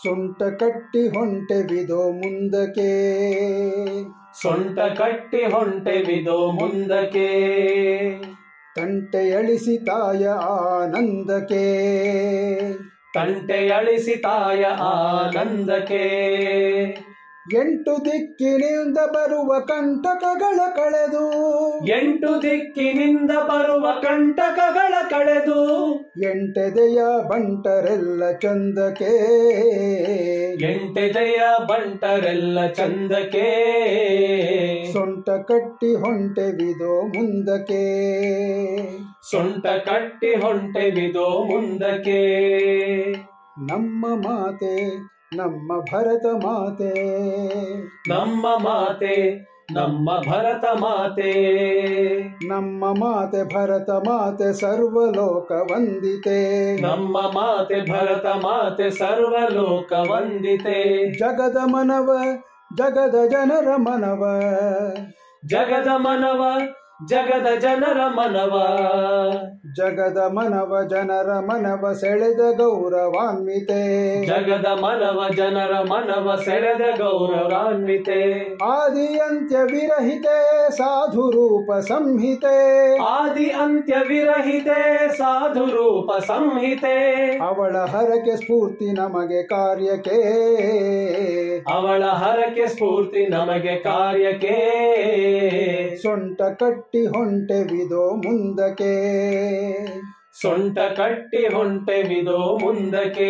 ಸೊಂಟ ಕಟ್ಟಿ ಹೊಂಟೆವಿದೋ ಮುಂದಕ್ಕೆ ಸೊಂಟ ಕಟ್ಟಿ ಹೊಂಟೆವಿದೋ ಮುಂದಕ್ಕೆ ತಂಟೆ ಅಳಿಸಿ ತಾಯ ಆನಂದಕ್ಕೆ ತಂಟೆ ಅಳಿಸಿ ತಾಯ ಆನಂದಕ್ಕೆ ಎಂಟು ದಿಕ್ಕಿನಿಂದ ಬರುವ ಕಂಟಕಗಳ ಕಳೆದು ಎಂಟು ದಿಕ್ಕಿನಿಂದ ಬರುವ ಕಂಟಕಗಳ ಕಳೆದು ಎಂಟೆದೆಯ ಬಂಟರೆಲ್ಲ ಚಂದಕ್ಕೆ ಎಂಟೆದೆಯ ಬಂಟರೆಲ್ಲ ಚಂದಕ್ಕೆ ಸೊಂಟ ಕಟ್ಟಿ ಹೊಂಟೆವಿದೋ ಮುಂದಕ್ಕೆ ಸೊಂಟ ಕಟ್ಟಿ ಹೊಂಟೆವಿದೋ ಮುಂದಕ್ಕೆ ನಮ್ಮ ಮಾತೆ ನಮ್ಮ ಭರತ ಮಾತೆ ನಮ್ಮ ಮಾತೆ ನಮ್ಮ ಭರತ ಮಾತೆ ನಮ್ಮ ಮಾತೆ ಭರತ ಮಾತೆ ಸರ್ವಲೋಕ ವಂದಿತೆ ನಮ್ಮ ಮಾತೆ ಭರತ ಮಾತೆ ಸರ್ವಲೋಕ ವಂದಿತೆ ಜಗದ ಮನವ ಜಗದ ಜನರ ಮನವ ಜಗದ ಮನವ ಜಗದ ಜನರ ಮನವ ಜಗದ ಮನವ ಜನರ ಮನವ ಸೆಳೆದ ಗೌರವಾನ್ವಿತೆ ಜಗದ ಮನವ ಜನರ ಮನವ ಸೆಳೆದ ಗೌರವಾನ್ವಿತೆ ಆದಿ ಅಂತ್ಯ ವಿರಹಿತೆ ಸಾಧು ರೂಪ ಸಂಹಿತೆ ಆದಿ ಅಂತ್ಯ ವಿರಹಿತೆ ಸಾಧು ರೂಪ ಸಂಹಿತೆ ಅವಳ ಹರಕೆ ಸ್ಫೂರ್ತಿ ನಮಗೆ ಕಾರ್ಯಕ್ಕೆ ಅವಳ ಹರಕೆ ಸ್ಫೂರ್ತಿ ನಮಗೆ ಕಾರ್ಯಕ್ಕೆ ಸೊಂಟ ಕಟ್ಟಿ ಹೊಂಟೆವಿದೋ ಮುಂದಕ್ಕೆ ಸೊಂಟ ಕಟ್ಟಿ ಹೊಂಟೆವಿದೋ ಮುಂದಕ್ಕೆ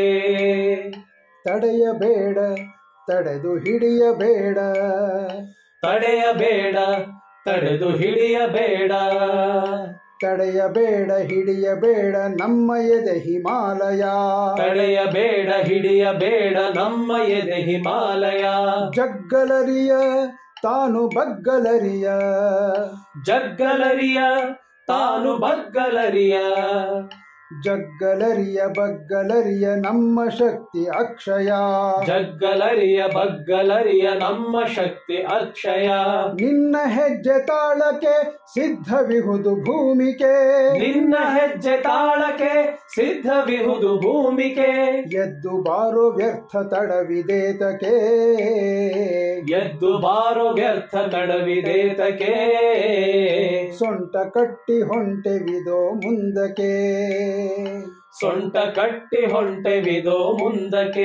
ತಡೆಯಬೇಡ ತಡೆದು ಹಿಡಿಯಬೇಡ ತಡೆಯಬೇಡ ತಡೆದು ಹಿಡಿಯಬೇಡ ತಡೆಯಬೇಡ ಹಿಡಿಯಬೇಡ ನಮ್ಮ ಎದೆ ಹಿಮಾಲಯ ತಡೆಯಬೇಡ ಹಿಡಿಯಬೇಡ ನಮ್ಮ ಎದೆ ಹಿಮಾಲಯ ಜಗ್ಗಲರಿಯ ತಾನು ಬಗ್ಗಲರಿಯ ಜಗ್ಗಲರಿಯ ತಾನು ಬಗ್ಗಲರಿಯ ಜಗ್ಗಲರಿಯ ಬಗ್ಗಲರಿಯ ನಮ್ಮ ಶಕ್ತಿ ಅಕ್ಷಯ ಜಗ್ಗಲರಿಯ ಬಗ್ಗಲರಿಯ ನಮ್ಮ ಶಕ್ತಿ ಅಕ್ಷಯ ನಿನ್ನ ಹೆಜ್ಜೆ ತಾಳಕ್ಕೆ ಸಿದ್ಧವಿಹುದು ಭೂಮಿಕೆ ನಿನ್ನ ಹೆಜ್ಜೆ ತಾಳಕ್ಕೆ ಸಿದ್ಧವಿಹುದು ಭೂಮಿಕೆ ಎದ್ದು ಬಾರೋ ವ್ಯರ್ಥ ತಡವಿದೇತಕೆ ಎದ್ದು ಬಾರೋ ವ್ಯರ್ಥ ತಡವಿದೇತಕೆ ಸೊಂಟ ಕಟ್ಟಿ ಹೊಂಟೆವಿದೋ ಮುಂದಕ್ಕೆ ಸೊಂಟ ಕಟ್ಟಿ ಹೊಂಟೆವಿದೋ ಮುಂದಕ್ಕೆ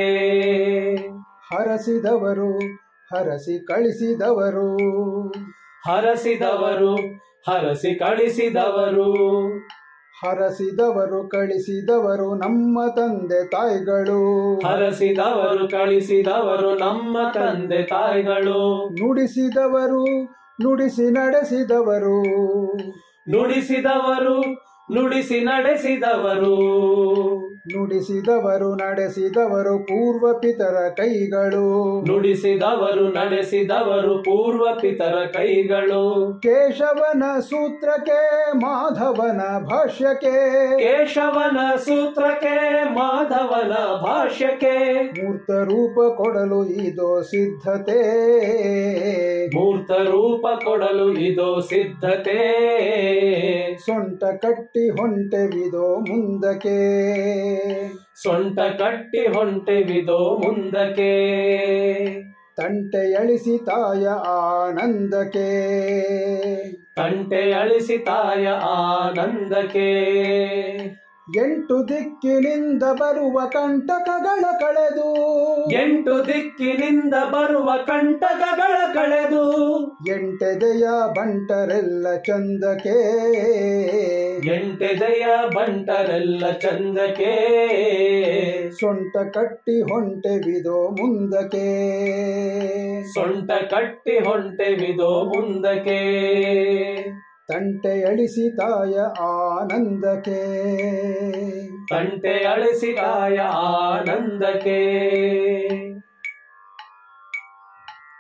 ಹರಸಿದವರು ಹರಸಿ ಕಳಿಸಿದವರು ಹರಸಿದವರು ಹರಸಿ ಕಳಿಸಿದವರು ಹರಸಿದವರು ಕಳಿಸಿದವರು ನಮ್ಮ ತಂದೆ ತಾಯಿಗಳು ಹರಸಿದವರು ಕಳಿಸಿದವರು ನಮ್ಮ ತಂದೆ ತಾಯಿಗಳು ನುಡಿಸಿದವರು ನುಡಿಸಿ ನಡೆಸಿದವರು ನುಡಿಸಿದವರು ನುಡಿಸಿ ನಡೆಸಿದವರು ನುಡಿಸಿದವರು ನಡೆಸಿದವರು ಪೂರ್ವ ಪಿತರ ಕೈಗಳು ನುಡಿಸಿದವರು ನಡೆಸಿದವರು ಪೂರ್ವ ಪಿತರ ಕೈಗಳು ಕೇಶವನ ಸೂತ್ರಕ್ಕೆ ಮಾಧವನ ಭಾಷ್ಯಕ್ಕೆ ಕೇಶವನ ಸೂತ್ರಕ್ಕೆ ಮಾಧವನ ಭಾಷ್ಯಕ್ಕೆ ಮೂರ್ತ ರೂಪ ಕೊಡಲು ಇದೋ ಸಿದ್ಧತೆ ಮೂರ್ತ ರೂಪ ಕೊಡಲು ಇದು ಸಿದ್ಧತೆ ಸೊಂಟ ಕಟ್ಟಿ ಹೊಂಟೆವಿದೋ ಮುಂದಕ್ಕೆ ಸೊಂಟ ಕಟ್ಟಿ ಹೊಂಟೆವಿದೋ ಮುಂದಕ್ಕೆ ತಂಟೆ ಅಳಿಸಿ ತಾಯ ಆನಂದಕ್ಕೆ ತಂಟೆ ಅಳಿಸಿ ತಾಯ ಆನಂದಕ್ಕೆ ಎಂಟು ದಿಕ್ಕಿನಿಂದ ಬರುವ ಕಂಟಕಗಳ ಕಳೆದು ಎಂಟು ದಿಕ್ಕಿನಿಂದ ಬರುವ ಕಂಟಕಗಳ ಕಳೆದು ಎಂಟೆದೆಯ ಬಂಟರೆಲ್ಲ ಚಂದಕ್ಕೆ ಎಂಟೆದೆಯ ಬಂಟರೆಲ್ಲ ಚಂದಕ್ಕೆ ಸೊಂಟ ಕಟ್ಟಿ ಹೊಂಟೆವಿದೋ ಮುಂದಕ್ಕೆ ಸೊಂಟ ಕಟ್ಟಿ ಹೊಂಟೆವಿದೋ ಮುಂದಕ್ಕೆ ತಂಟೆ ಅಳಿಸಿ ತಾಯ ಆನಂದಕ್ಕೆ ತಂಟೆ ಅಳಿಸಿ ತಾಯ ಆನಂದಕ್ಕೆ